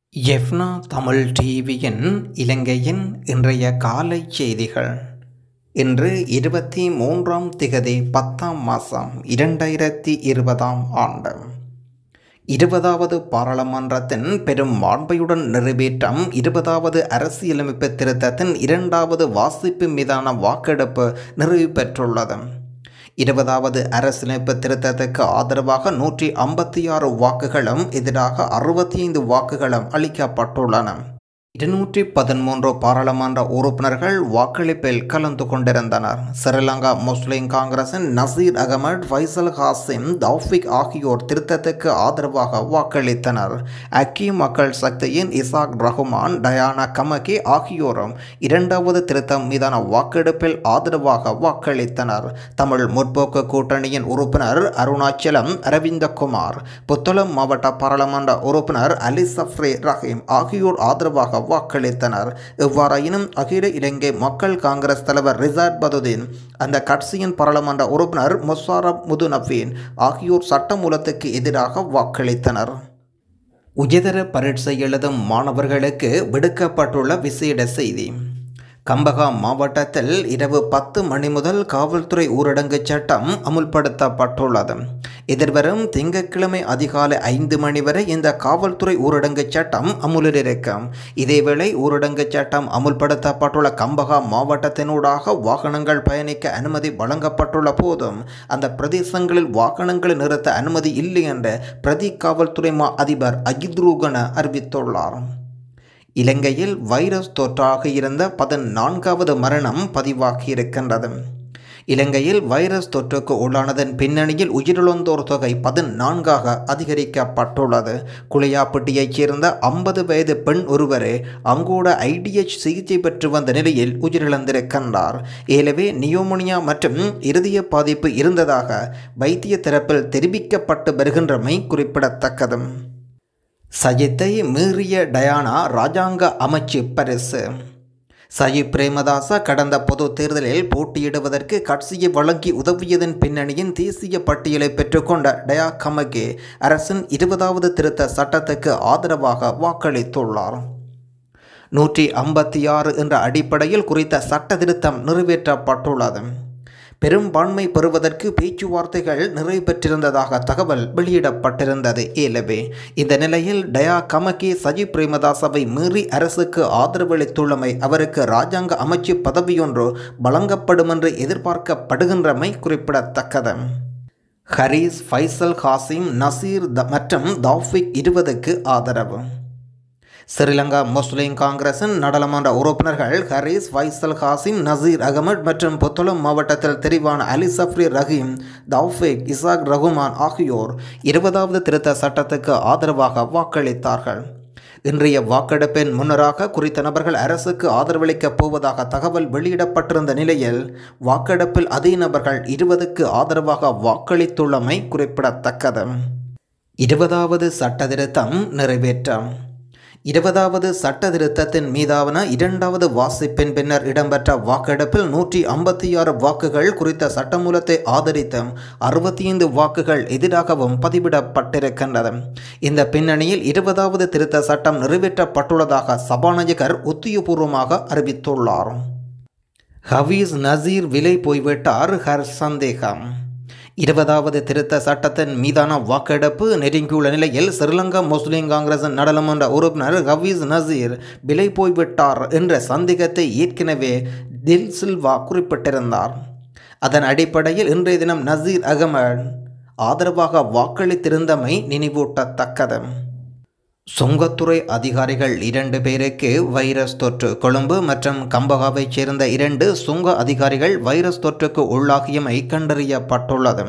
எஃப்னா தமிழ் டிவியின் இலங்கையின் இன்றைய காலை செய்திகள் இன்று இருபத்தி மூன்றாம் திகதி பத்தாம் மாதம் இரண்டாயிரத்தி இருபதாம் ஆண்டு இருபதாவது பாராளுமன்றத்தின் பெரும் மாண்பையுடன் நிறைவேற்றம் இருபதாவது அரசியலமைப்பு திருத்தத்தின் இரண்டாவது வாசிப்பு மீதான வாக்கெடுப்பு நிறைவு பெற்றுள்ளது இருபதாவது அரசியலமைப்பு திருத்தத்துக்கு ஆதரவாக நூற்றி ஐம்பத்தி ஆறு வாக்குகளும் எதிராக அறுபத்தி ஐந்து வாக்குகளும் அளிக்கப்பட்டுள்ளன இருநூற்றி பதிமூன்று பாராளுமன்ற உறுப்பினர்கள் வாக்களிப்பில் கலந்து கொண்டிருந்தனர் ஸ்ரீலங்கா முஸ்லிம் காங்கிரசின் நசீர் அகமது ஃபைசல் ஹாசிம் தௌஃபிக் ஆகியோர் திருத்தத்துக்கு ஆதரவாக வாக்களித்தனர் அக்கி மக்கள் சக்தியின் இசாக் ரஹ்மான் டயானா கமகி ஆகியோரும் இரண்டாவது திருத்தம் மீதான வாக்கெடுப்பில் ஆதரவாக வாக்களித்தனர் தமிழ் முற்போக்கு கூட்டணியின் உறுப்பினர் அருணாச்சலம் அரவிந்தகுமார் புத்தளம் மாவட்ட பாராளுமன்ற உறுப்பினர் அலி சஃப்ரே ரஹீம் ஆகியோர் ஆதரவாக வாக்களித்தனர் இவ்வாறாயினும் அகில இலங்கை மக்கள் காங்கிரஸ் தலைவர் ரிசார்ட் பதுதீன் அந்த கட்சியின் பாராளுமன்ற உறுப்பினர் முஷாரப் முதுநபீன் ஆகியோர் சட்டமூலத்துக்கு எதிராக வாக்களித்தனர் உயர்தர பரீட்சை எழுதும் மாணவர்களுக்கு விடுக்கப்பட்டுள்ள விசேட செய்தி கம்பகா மாவட்டத்தில் இரவு பத்து மணி முதல் காவல்துறை ஊரடங்கு சட்டம் அமுல்படுத்தப்பட்டுள்ளது எதிர்வரும் திங்கட்கிழமை அதிகாலை ஐந்து மணி வரை இந்த காவல்துறை ஊரடங்கு சட்டம் அமுலில் இருக்கும் இதேவேளை ஊரடங்கு சட்டம் அமுல்படுத்தப்பட்டுள்ள கம்பகா மாவட்டத்தினூடாக வாகனங்கள் பயணிக்க அனுமதி வழங்கப்பட்டுள்ள போதும் அந்த பிரதேசங்களில் வாகனங்களை நிறுத்த அனுமதி இல்லை என்று பிரதி காவல்துறை மா அதிபர் அஜித் ரூகன அறிவித்துள்ளார் இலங்கையில் வைரஸ் தொற்றாக இருந்த பதினான்காவது மரணம் பதிவாகியிருக்கின்றது இலங்கையில் வைரஸ் தொற்றுக்கு உள்ளானதன் பின்னணியில் உயிரிழந்தோர் தொகை பதினான்காக அதிகரிக்கப்பட்டுள்ளது குளியாப்பட்டியைச் சேர்ந்த ஐம்பது வயது பெண் ஒருவரே அங்கோட ஐடிஎச் சிகிச்சை பெற்று வந்த நிலையில் உயிரிழந்திருக்கின்றார் ஏலவே நியோமோனியா மற்றும் இருதய பாதிப்பு இருந்ததாக வைத்திய தரப்பில் தெரிவிக்கப்பட்டு வருகின்றமை குறிப்பிடத்தக்கது சஜித்தை மீறிய டயானா ராஜாங்க அமைச்சு பரிசு சஜித் பிரேமதாச கடந்த பொது தேர்தலில் போட்டியிடுவதற்கு கட்சியை வழங்கி உதவியதன் பின்னணியின் தேசிய பட்டியலை பெற்றுக்கொண்ட டயா கமகே அரசின் இருபதாவது திருத்த சட்டத்துக்கு ஆதரவாக வாக்களித்துள்ளார் நூற்றி ஐம்பத்தி ஆறு என்ற அடிப்படையில் குறித்த சட்ட திருத்தம் நிறைவேற்றப்பட்டுள்ளது பெரும்பான்மை பெறுவதற்கு பேச்சுவார்த்தைகள் நிறைவு பெற்றிருந்ததாக தகவல் வெளியிடப்பட்டிருந்தது ஏலவே இந்த நிலையில் டயா கமகி சஜித் பிரேமதாசவை மீறி அரசுக்கு ஆதரவளித்துள்ளமை அவருக்கு ராஜாங்க அமைச்சு பதவியொன்று வழங்கப்படும் என்று எதிர்பார்க்கப்படுகின்றமை குறிப்பிடத்தக்கது ஹரீஸ் ஃபைசல் ஹாசிம் நசீர் த மற்றும் தௌஃபிக் இருபதுக்கு ஆதரவு ஸ்ரீலங்கா முஸ்லிம் காங்கிரசின் நாடாளுமன்ற உறுப்பினர்கள் ஹரீஸ் ஃபைசல் ஹாசிம் நசீர் அகமது மற்றும் புத்தளம் மாவட்டத்தில் தெரிவான அலி சஃப்ரி ரஹீம் தௌஃபிக் இசாக் ரகுமான் ஆகியோர் இருபதாவது திருத்த சட்டத்துக்கு ஆதரவாக வாக்களித்தார்கள் இன்றைய வாக்கெடுப்பின் முன்னராக குறித்த நபர்கள் அரசுக்கு ஆதரவளிக்கப் போவதாக தகவல் வெளியிடப்பட்டிருந்த நிலையில் வாக்கெடுப்பில் அதே நபர்கள் இருபதுக்கு ஆதரவாக வாக்களித்துள்ளமை குறிப்பிடத்தக்கது இருபதாவது சட்ட திருத்தம் நிறைவேற்றம் இருபதாவது சட்ட திருத்தத்தின் மீதான இரண்டாவது வாசிப்பின் பின்னர் இடம்பெற்ற வாக்கெடுப்பில் நூற்றி ஐம்பத்தி ஆறு வாக்குகள் குறித்த சட்டமூலத்தை ஆதரித்தும் அறுபத்தி ஐந்து வாக்குகள் எதிராகவும் பதிவிடப்பட்டிருக்கின்றது இந்த பின்னணியில் இருபதாவது திருத்த சட்டம் நிறைவேற்றப்பட்டுள்ளதாக சபாநாயகர் உத்தியபூர்வமாக அறிவித்துள்ளார் ஹவீஸ் நசீர் விலை போய்விட்டார் ஹர் சந்தேகம் இருபதாவது திருத்த சட்டத்தின் மீதான வாக்கெடுப்பு நெருங்கியுள்ள நிலையில் ஸ்ரீலங்கா முஸ்லிம் காங்கிரசின் நாடாளுமன்ற உறுப்பினர் ஹவீஸ் நசீர் விலை போய்விட்டார் என்ற சந்தேகத்தை ஏற்கனவே தில் சில்வா குறிப்பிட்டிருந்தார் அதன் அடிப்படையில் இன்றைய தினம் நசீர் அகமது ஆதரவாக வாக்களித்திருந்தமை நினைவூட்டத்தக்கது சுங்கத்துறை அதிகாரிகள் இரண்டு பேருக்கு வைரஸ் தொற்று கொழும்பு மற்றும் கம்பகாவைச் சேர்ந்த இரண்டு சுங்க அதிகாரிகள் வைரஸ் தொற்றுக்கு உள்ளாகியமை கண்டறியப்பட்டுள்ளது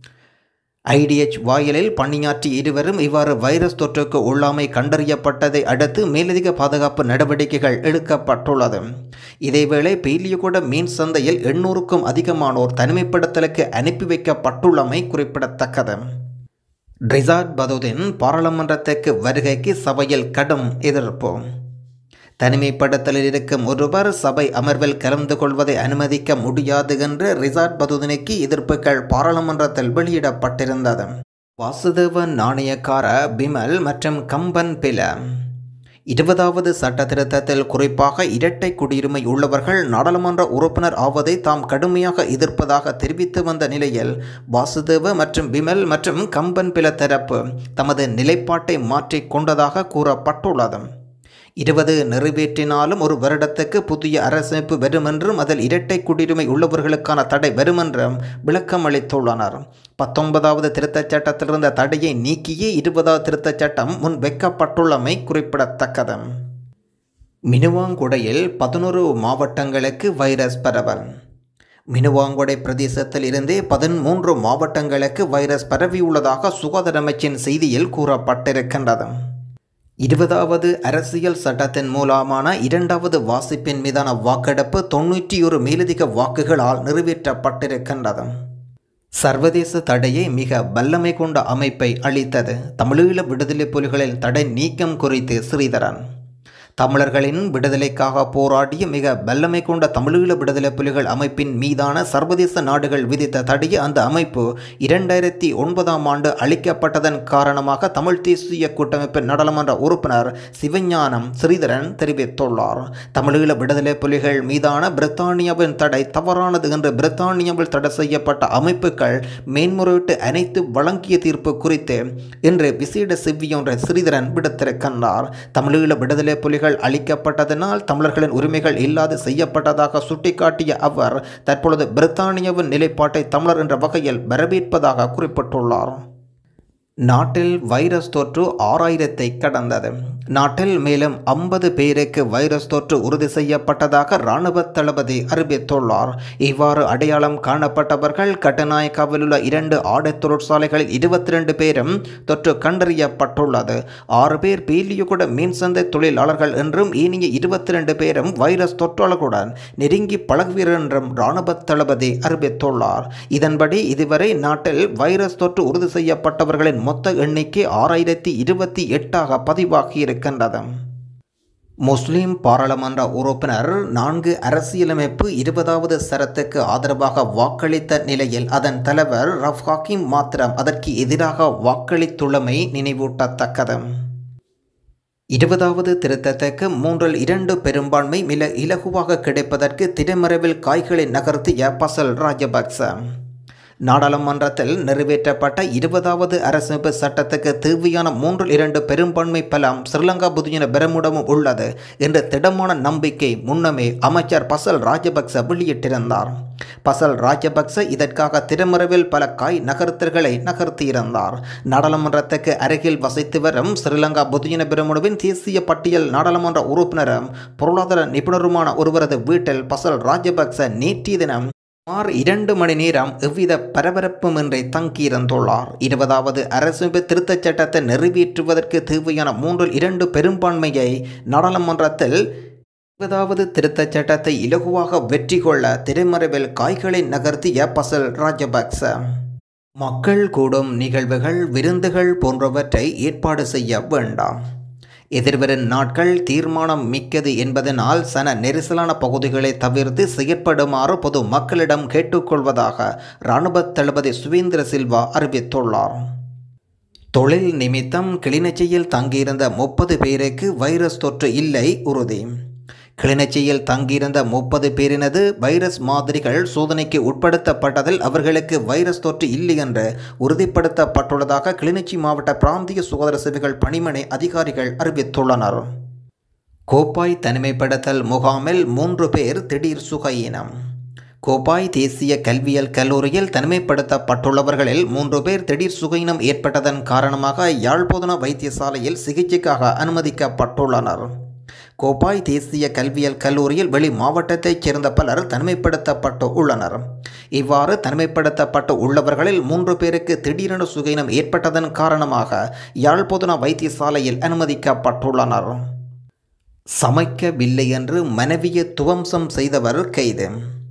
ஐடிஎச் வாயிலில் பணியாற்றி இருவரும் இவ்வாறு வைரஸ் தொற்றுக்கு உள்ளாமை கண்டறியப்பட்டதை அடுத்து மேலதிக பாதுகாப்பு நடவடிக்கைகள் எடுக்கப்பட்டுள்ளது இதேவேளை பீலியகுட மீன் சந்தையில் எண்ணூறுக்கும் அதிகமானோர் தனிமைப்படுத்தலுக்கு அனுப்பி வைக்கப்பட்டுள்ளமை குறிப்பிடத்தக்கது ரிசார்ட் பதுதீன் பாராளுமன்றத்துக்கு வருகைக்கு சபையில் கடும் எதிர்ப்பு தனிமைப்படுத்தலில் இருக்கும் ஒருவர் சபை அமர்வில் கலந்து கொள்வதை அனுமதிக்க முடியாது என்று ரிசார்ட் பதுதீனுக்கு எதிர்ப்புகள் பாராளுமன்றத்தில் வெளியிடப்பட்டிருந்தது வாசுதேவ நாணயக்கார பிமல் மற்றும் கம்பன் பில இருபதாவது சட்ட திருத்தத்தில் குறிப்பாக இரட்டை குடியுரிமை உள்ளவர்கள் நாடாளுமன்ற உறுப்பினர் ஆவதை தாம் கடுமையாக எதிர்ப்பதாக தெரிவித்து வந்த நிலையில் வாசுதேவ மற்றும் விமல் மற்றும் கம்பன் பில தரப்பு தமது நிலைப்பாட்டை மாற்றிக் கொண்டதாக கூறப்பட்டுள்ளது இருபது நிறைவேற்றினாலும் ஒரு வருடத்துக்கு புதிய அரசமைப்பு வருமென்றும் அதில் இரட்டை குடியுரிமை உள்ளவர்களுக்கான தடை வருமென்றும் விளக்கம் அளித்துள்ளனர் பத்தொன்பதாவது திருத்தச் சட்டத்திலிருந்த தடையை நீக்கியே இருபதாவது திருத்தச் சட்டம் முன் வைக்கப்பட்டுள்ளமை குறிப்பிடத்தக்கது மினுவாங்குடையில் பதினொரு மாவட்டங்களுக்கு வைரஸ் பரவல் மினுவாங்குடை பிரதேசத்தில் இருந்தே பதிமூன்று மாவட்டங்களுக்கு வைரஸ் பரவியுள்ளதாக சுகாதார அமைச்சின் செய்தியில் கூறப்பட்டிருக்கின்றது இருபதாவது அரசியல் சட்டத்தின் மூலமான இரண்டாவது வாசிப்பின் மீதான வாக்கெடுப்பு தொன்னூற்றி ஒரு மேலதிக வாக்குகளால் நிறைவேற்றப்பட்டிருக்கின்றது சர்வதேச தடையை மிக வல்லமை கொண்ட அமைப்பை அளித்தது தமிழீழ விடுதலை புலிகளின் தடை நீக்கம் குறித்து ஸ்ரீதரன் தமிழர்களின் விடுதலைக்காக போராடிய மிக வல்லமை கொண்ட தமிழீழ விடுதலை புலிகள் அமைப்பின் மீதான சர்வதேச நாடுகள் விதித்த தடையை அந்த அமைப்பு இரண்டாயிரத்தி ஒன்பதாம் ஆண்டு அளிக்கப்பட்டதன் காரணமாக தமிழ் தேசிய கூட்டமைப்பின் நாடாளுமன்ற உறுப்பினர் சிவஞானம் ஸ்ரீதரன் தெரிவித்துள்ளார் தமிழீழ விடுதலை புலிகள் மீதான பிரித்தானியாவின் தடை தவறானது என்று பிரித்தானியாவில் தடை செய்யப்பட்ட அமைப்புகள் மேன்முறையீட்டு அனைத்து வழங்கிய தீர்ப்பு குறித்து இன்று விசேட செவ்வியொன்றை ஸ்ரீதரன் விடுத்திருக்கின்றார் தமிழீழ விடுதலை புலிகள் உரிமைகள் அளிக்கப்பட்டதனால் தமிழர்களின் உரிமைகள் இல்லாது செய்யப்பட்டதாக சுட்டிக்காட்டிய அவர் தற்பொழுது பிரித்தானியாவின் நிலைப்பாட்டை தமிழர் என்ற வகையில் வரவேற்பதாக குறிப்பிட்டுள்ளார் நாட்டில் வைரஸ் தொற்று ஆறாயிரத்தை கடந்தது நாட்டில் மேலும் ஐம்பது பேருக்கு வைரஸ் தொற்று உறுதி செய்யப்பட்டதாக இராணுவ தளபதி அறிவித்துள்ளார் இவ்வாறு அடையாளம் காணப்பட்டவர்கள் கட்டநாயக்காவில் உள்ள இரண்டு ஆடை தொழிற்சாலைகளில் இருபத்தி ரெண்டு பேரும் தொற்று கண்டறியப்பட்டுள்ளது ஆறு பேர் பீலியுகுட மீன்சந்தை தொழிலாளர்கள் என்றும் இனிய இருபத்தி ரெண்டு பேரும் வைரஸ் தொற்றாளர்களுடன் நெருங்கி பழகுவீர் என்றும் இராணுவ தளபதி அறிவித்துள்ளார் இதன்படி இதுவரை நாட்டில் வைரஸ் தொற்று உறுதி செய்யப்பட்டவர்களின் மொத்த எண்ணிக்கை ஆறாயிரத்தி இருபத்தி எட்டாக பதிவாகியிருக்கின்றது முஸ்லிம் பாராளுமன்ற உறுப்பினர் நான்கு அரசியலமைப்பு இருபதாவது சரத்துக்கு ஆதரவாக வாக்களித்த நிலையில் அதன் தலைவர் ரஃப் ஹாக்கிம் மாத்திரம் அதற்கு எதிராக வாக்களித்துள்ளமை நினைவூட்டத்தக்கது இருபதாவது திருத்தத்துக்கு மூன்றில் இரண்டு பெரும்பான்மை மிக இலகுவாக கிடைப்பதற்கு திரைமறைவில் காய்களை நகர்த்திய பசல் ராஜபக்ச நாடாளுமன்றத்தில் நிறைவேற்றப்பட்ட இருபதாவது அரசமைப்பு சட்டத்துக்கு தேவையான மூன்றில் இரண்டு பெரும்பான்மை பலம் ஸ்ரீலங்கா புதியன பெருமுடமும் உள்ளது என்ற திடமான நம்பிக்கை முன்னமே அமைச்சர் பசல் ராஜபக்ச வெளியிட்டிருந்தார் பசல் ராஜபக்ச இதற்காக திருமறைவில் பல காய் நகர்த்தல்களை நகர்த்தியிருந்தார் நாடாளுமன்றத்துக்கு அருகில் வசித்து வரும் ஸ்ரீலங்கா புதியன பெருமுடவின் தேசிய பட்டியல் நாடாளுமன்ற உறுப்பினரும் பொருளாதார நிபுணருமான ஒருவரது வீட்டில் பசல் ராஜபக்ச நேற்றைய தினம் சுமார் இரண்டு மணி நேரம் எவ்வித பரபரப்புமின்றி தங்கியிருந்துள்ளார் இருபதாவது அரசமைப்பு திருத்தச் சட்டத்தை நிறைவேற்றுவதற்கு தேவையான மூன்றில் இரண்டு பெரும்பான்மையை நாடாளுமன்றத்தில் இருபதாவது திருத்தச் சட்டத்தை இலகுவாக வெற்றி கொள்ள திரைமறைவில் காய்களை நகர்த்திய பசல் ராஜபக்ச மக்கள் கூடும் நிகழ்வுகள் விருந்துகள் போன்றவற்றை ஏற்பாடு செய்ய வேண்டாம் எதிர்வரும் நாட்கள் தீர்மானம் மிக்கது என்பதனால் சன நெரிசலான பகுதிகளை தவிர்த்து செயற்படுமாறு பொது மக்களிடம் கேட்டுக்கொள்வதாக இராணுவ தளபதி சுவேந்திர சில்வா அறிவித்துள்ளார் தொழில் நிமித்தம் கிளிநொச்சியில் தங்கியிருந்த முப்பது பேருக்கு வைரஸ் தொற்று இல்லை உறுதி கிளிநொச்சியில் தங்கியிருந்த முப்பது பேரினது வைரஸ் மாதிரிகள் சோதனைக்கு உட்படுத்தப்பட்டதில் அவர்களுக்கு வைரஸ் தொற்று இல்லை என்று உறுதிப்படுத்தப்பட்டுள்ளதாக கிளிநொச்சி மாவட்ட பிராந்திய சுகாதார சேவைகள் பணிமனை அதிகாரிகள் அறிவித்துள்ளனர் கோப்பாய் தனிமைப்படுத்தல் முகாமில் மூன்று பேர் திடீர் சுகையினம் கோப்பாய் தேசிய கல்வியல் கல்லூரியில் தனிமைப்படுத்தப்பட்டுள்ளவர்களில் மூன்று பேர் திடீர் சுகையினம் ஏற்பட்டதன் காரணமாக யாழ்ப்பாண வைத்தியசாலையில் சிகிச்சைக்காக அனுமதிக்கப்பட்டுள்ளனர் கோப்பாய் தேசிய கல்வியல் கல்லூரியில் வெளி மாவட்டத்தைச் சேர்ந்த பலர் தனிமைப்படுத்தப்பட்டு உள்ளனர் இவ்வாறு தனிமைப்படுத்தப்பட்டு உள்ளவர்களில் மூன்று பேருக்கு திடீரென சுகையினம் ஏற்பட்டதன் காரணமாக யாழ்ப்பாண வைத்தியசாலையில் அனுமதிக்கப்பட்டுள்ளனர் சமைக்கவில்லை என்று மனைவியை துவம்சம் செய்தவர் கைது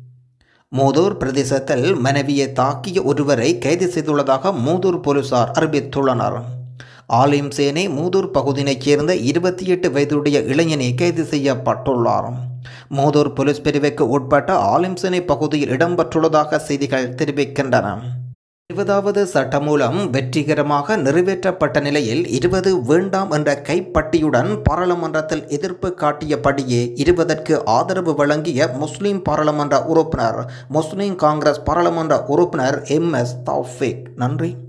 மூதூர் பிரதேசத்தில் மனைவியை தாக்கிய ஒருவரை கைது செய்துள்ளதாக மூதூர் போலீசார் அறிவித்துள்ளனர் ஆலிம் சேனை மூதூர் பகுதியினைச் சேர்ந்த இருபத்தி எட்டு வயதுடைய இளைஞனை கைது செய்யப்பட்டுள்ளார் மூதூர் போலீஸ் பிரிவுக்கு உட்பட்ட ஆலிம் சேனை பகுதியில் இடம்பெற்றுள்ளதாக செய்திகள் தெரிவிக்கின்றன இருபதாவது சட்டமூலம் வெற்றிகரமாக நிறைவேற்றப்பட்ட நிலையில் இருபது வேண்டாம் என்ற கைப்பட்டியுடன் பாராளுமன்றத்தில் எதிர்ப்பு காட்டியபடியே இருபதற்கு ஆதரவு வழங்கிய முஸ்லிம் பாராளுமன்ற உறுப்பினர் முஸ்லிம் காங்கிரஸ் பாராளுமன்ற உறுப்பினர் எம் எஸ் தௌஃபிக் நன்றி